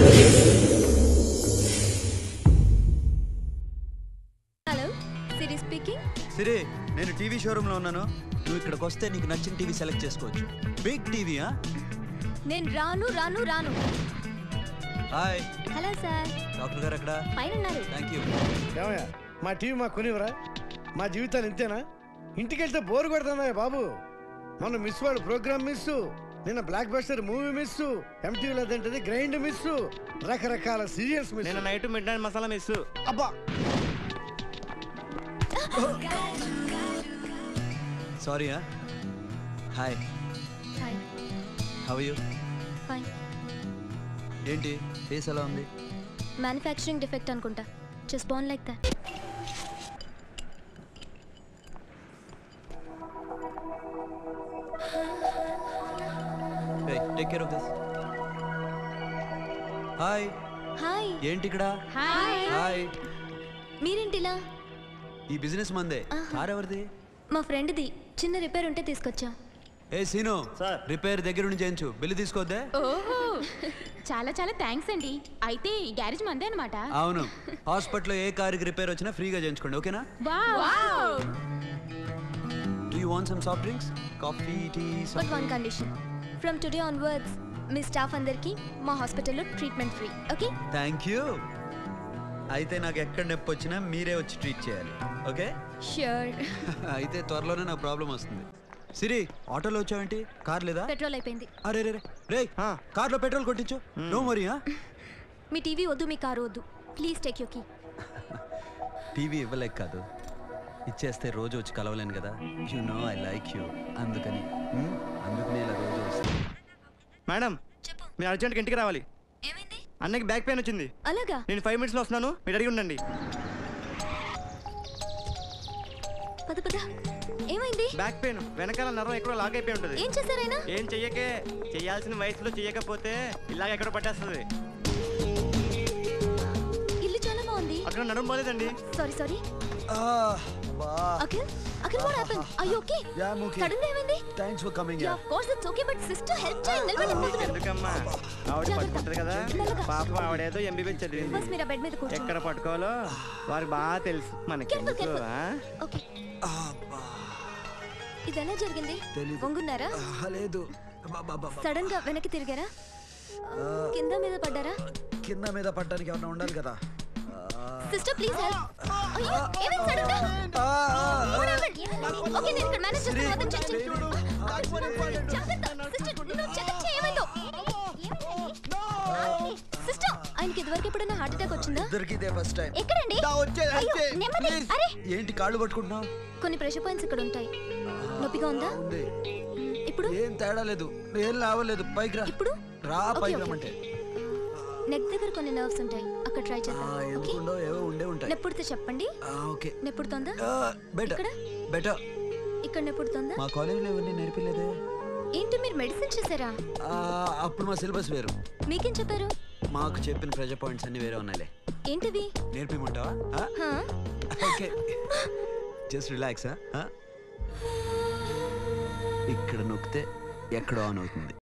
Hello సిరి speaking సిరి నేను TV showroom లో ఉన్నాను నువ్వు ఇక్కడికి వస్తే నీకు నచ్చిన టీవీ సెలెక్ట్ చేసుకోవచ్చు బిగ్ టీవీయా నేను రాను రాను రాను హాయ్ హలో సార్ డాక్టర్ గారు ఎక్కడ పైన ఉన్నారు థ్యాంక్ యూ ఏమయ్యా మా టీవీ మాకు కొనివరా మా జీవితాలు ఇంతేనా ఇంటికి వెళ్తే బోర్ కొడుతుందా బాబు మొన్న మిస్ వాళ్ళు ప్రోగ్రామ్ మిస్ నిన్న బ్లాక్ బస్టర్ మూవీ మిస్ ఎంటీవీలో తింటది గ్రైండ్ మిస్ రకరకాల సీరియల్స్ మిస్ నేను night midnight masala miss అబ్బా sorry hi hi how you fine ఏంటి ఫేస్ ఎలా ఉంది మ్యానుఫ్యాక్చరింగ్ డిఫెక్ట్ అనుకుంటా just bone like that take care of this hi hi ఏంటి ఇక్కడ హాయ్ హాయ్ మీరేంటిలా ఈ బిజినెస్ మందే కార్ ఎవరిది మా ఫ్రెండ్ది చిన్న రిపేర్ ఉంటే తీసుకొచ్చా ఏ సీను సార్. రిపేర్ దగ్గర నుండి చేయించు బిల్లు తీసుకోవద్దే ఓహో చాలా చాలా థ్యాంక్స్ అండి అయితే ఈ గ్యారేజ్ మందే అనమాట అవును హాస్పిటల్లో ఏ కార్కి రిపేర్ వచ్చినా ఫ్రీగా చేయించుకోండి ఓకేనా do you want some soft drinks coffee tea but one condition from today onwards మీ స్టాఫ్ అందరికీ మా హాస్పిటల్లో treatment free okay thank you అయితే నాకు ఎక్కడ నొప్పి వచ్చినా మీరే వచ్చి ట్రీట్ చేయాలి ఓకే ష్యూర్ అయితే త్వరలోనే నాకు ప్రాబ్లం వస్తుంది సిరి ఆటోలో వచ్చావేంటి కార్ లేదా పెట్రోల్ అయిపోయింది అరే రే రే రే ఆ. కార్లో పెట్రోల్ కొట్టించు నో మరీ మీ టీవీ వద్దు మీ కారు వద్దు please take you key TV ఇవ్వలేక కాదు ఇచ్చేస్తే రోజు వచ్చి కలవలేను కదా you know I like you అందుకని హ్మ్? అందుకనే ఇలా రోజు వస్తాను మేడం చెప్పు మీరు అర్జెంట్గా ఇంటికి రావాలి ఏమైంది అన్నకి బ్యాక్ పెయిన్ వచ్చింది అలాగా నేను ఫైవ్ మినిట్స్లో వస్తున్నాను మీరు అడిగి ఉండండి పద పద ఏమైంది బ్యాక్ పెయిన్ వెనకాల నరం ఎక్కడో లాగ్ అయిపోయి ఉంటుంది ఏం చేశారైనా ఏం చెయ్యకే చేయాల్సిన వయసులో చెయ్యకపోతే ఇలాగ ఎక్కడ పట్టేస్తుంది ఇల్లు చాలా బాగుంది అక్కడ నడుము పోలేదండి sorry sorry Akhil Akhil what happen I okay Yeah, I'm okay. Sudden గా ఏమైంది thanks for coming yeah of course it's okay but sister help చేయండి నిలబడిపోతున్నారు ఎందుకమ్మా ఆవిడ జాగ్రత్త. పట్టుకుంటది కదా మెల్లగా. పాపం ఆవిడేదో ఎంబీబీ చదివింది ఫస్ట్ మీరు ఆ బెడ్ మీద కూర్చోండి ఎక్కడ పట్టుకోవాలో వారికి బాగా తెలుసు మనకి Careful, careful. ఓకే ఇది ఎలా జరిగింది తెలీదు. వంగున్నారా లేదు సడన్ గా వెనక్కి తిరిగారా కింద మీద పడ్డారా కింద మీద పట్టడానికి ఏమన్నా ఉండాలి కదా సిస్టర్ ప్లీజ్ హెల్ప్ అయ్యో ఏమైంది సడన్ గా What happened? ఓకే నేను ఇక్కడ మేనేజ్ చేస్తాను మొత్తం చెక్ చేయి జాగ్రత్త సిస్టర్ నువ్వు చెక్ చేయి ఏమైందో సిస్టర్ ఆయనకి ఇదివరకు ఎప్పుడైనా హార్ట్ అటాక్ వచ్చిందా ఇద్దరికి ఇదే ఫస్ట్ టైం ఎక్కడండి అయ్యో, నెమ్మది. అరే ఏంటి కాళ్ళు పట్టుకుంటున్నావు కొన్ని ప్రెషర్ పాయింట్స్ ఇక్కడ ఉంటాయి నొప్పిగా ఉందా ఉంది ఇప్పుడు ఏం తేడా లేదు ఏం లావలేదు పైకి రా ఇప్పుడు రా ఓకే, పైకి ఓకే. రమ్మంటే నెక్ దగ్గర కొన్ని నర్వ్స్ ఉంటాయి అక్కడ ట్రై ఆ, చేద్దాం ఓకే ఎందుకుండో ఏవో ఉండే ఉంటాయి నెప్పుడుతో చెప్పండి ఆ, ఓకే నెప్పుడుతోందా బెటర్ ఇక్కడ? బెటర్ ఇక్కడ నెప్పుడుతోందా మా కాలేజీలో ఇవన్నీ నేర్పిలేదే ఏంటి మీరు మెడిసిన్ చేశారా ఆ, అప్పుడు మా సిలబస్ వేరు మీకేం చెప్పారు మాకు చెప్పిన ప్రెజర్ పాయింట్స్ అన్ని వేరే ఉన్నాయిలే ఏంటివి నేర్పిమంటావా హా? ఓకే జస్ట్ రిలాక్స్ ఇక్కడ నొక్కితే ఎక్కడో ఆన్ అవుతుంది